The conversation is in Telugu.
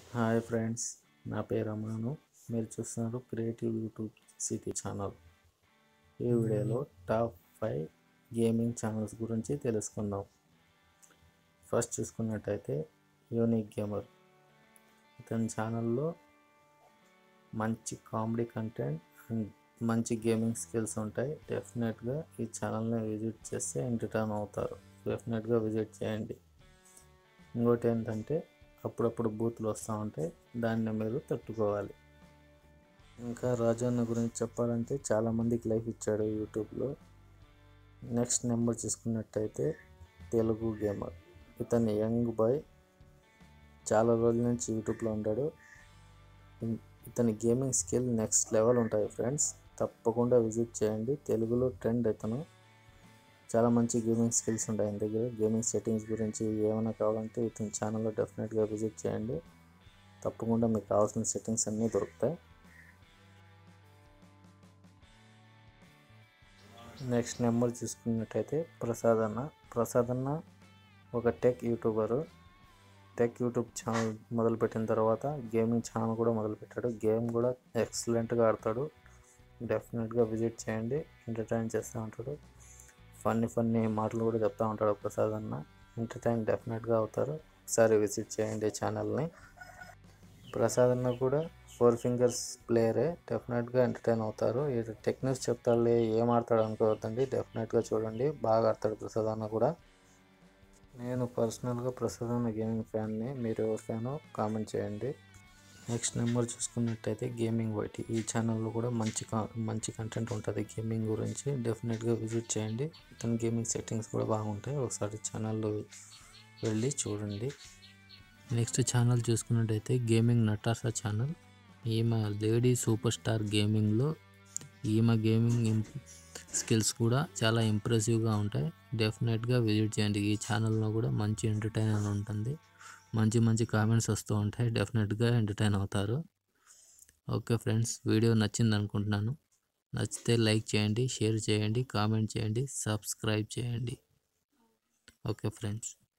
హాయ్ ఫ్రెండ్స్ నా పేరు అమ్మాను మీరు చూస్తున్నారు క్రియేటివ్ యూట్యూబ్ సిటీ ఛానల్ ఈ వీడియోలో టాప్ ఫైవ్ గేమింగ్ ఛానల్స్ గురించి తెలుసుకుందాం ఫస్ట్ చూసుకున్నట్టయితే యూనిక్ గేమర్ ఇతని ఛానల్లో మంచి కామెడీ కంటెంట్ అండ్ మంచి గేమింగ్ స్కిల్స్ ఉంటాయి డెఫినెట్గా ఈ ఛానల్ని విజిట్ చేస్తే ఎంటర్టైన్ అవుతారు డెఫినెట్గా విజిట్ చేయండి ఇంకోటి ఏంటంటే అప్పుడప్పుడు బూతులు వస్తూ ఉంటాయి దాన్ని మీరు తట్టుకోవాలి ఇంకా రాజన్న గురించి చెప్పాలంటే చాలామందికి లైఫ్ ఇచ్చాడు యూట్యూబ్లో నెక్స్ట్ నెంబర్ చూసుకున్నట్టయితే తెలుగు గేమర్ ఇతని యంగ్ బాయ్ చాలా రోజుల నుంచి యూట్యూబ్లో ఉంటాడు ఇన్- ఇతని గేమింగ్ స్కిల్ నెక్స్ట్ లెవెల్ ఉంటాయి ఫ్రెండ్స్ తప్పకుండా విజిట్ చేయండి తెలుగులో ట్రెండ్ ఇతను చాలా మంచి గేమింగ్ స్కిల్స్ ఉంటాయి ఆయన దగ్గర గేమింగ్ సెట్టింగ్స్ గురించి ఏమైనా కావాలంటే ఇతని ఛానల్లో డెఫినెట్గా విజిట్ చేయండి తప్పకుండా మీకు కావాల్సిన సెట్టింగ్స్ అన్నీ దొరుకుతాయి నెక్స్ట్ నెంబర్ చూసుకున్నట్టయితే ప్రసాద్ అన్న ప్రసాద్ అన్న ఒక tech YouTuber tech YouTube channel మొదలుపెట్టిన తర్వాత గేమింగ్ ఛానల్ కూడా మొదలుపెట్టాడు గేమ్ కూడా ఎక్సలెంట్గా ఆడతాడు డెఫినెట్గా విజిట్ చేయండి ఎంటర్టైన్ చేస్తూ ఉంటాడు ఫన్నీ ఫన్నీ మాటలు కూడా చెప్తూ ఉంటాడు ప్రసాద్ అన్న ఎంటర్టైన్ డెఫినెట్గా అవుతారు ఒకసారి విజిట్ చేయండి ఛానల్ని ప్రసాద్ అన్న కూడా ఫోర్ ఫింగర్స్ ప్లేయరే డెఫినెట్గా ఎంటర్టైన్ అవుతారు ఈ టెక్నిక్స్ చెప్తాడులే ఏం ఆడతాడు అనుకోవద్దండి డెఫినెట్గా చూడండి బాగా ఆడతాడు ప్రసాద్ అన్న కూడా నేను పర్సనల్గా ప్రసాద్ అన్న గేమింగ్ ఫ్యాన్ని మీరు ఎవరి ఫ్యానో కామెంట్ చేయండి నెక్స్ట్ నెంబర్ చూసుకున్నట్టయితే గేమింగ్ వైటీ ఈ ఛానల్లో కూడా మంచి కా- మంచి కంటెంట్ ఉంటుంది గేమింగ్ గురించి డెఫినెట్గా విజిట్ చేయండి ఇతని గేమింగ్ సెట్టింగ్స్ కూడా బాగుంటాయి ఒకసారి ఛానల్లో వెళ్ళి చూడండి నెక్స్ట్ ఛానల్ చూసుకున్నట్టయితే గేమింగ్ నటాసా ఛానల్ ఈమె లేడీ సూపర్ స్టార్ గేమింగ్లో ఈమె గేమింగ్ ఇం- స్కిల్స్ కూడా చాలా ఇంప్రెసివ్గా ఉంటాయి డెఫినెట్గా విజిట్ చేయండి ఈ ఛానల్లో కూడా మంచి ఎంటర్టైనర్ ఉంటుంది మంచి మంచి కామెంట్స్ వస్తూ ఉంటాయి డెఫినెట్గా ఎంటర్టైన్ అవుతారు ఓకే ఫ్రెండ్స్ వీడియో నచ్చింది అనుకుంటున్నాను నచ్చితే లైక్ చేయండి షేర్ చేయండి కామెంట్ చేయండి సబ్స్క్రైబ్ చేయండి ఓకే ఫ్రెండ్స్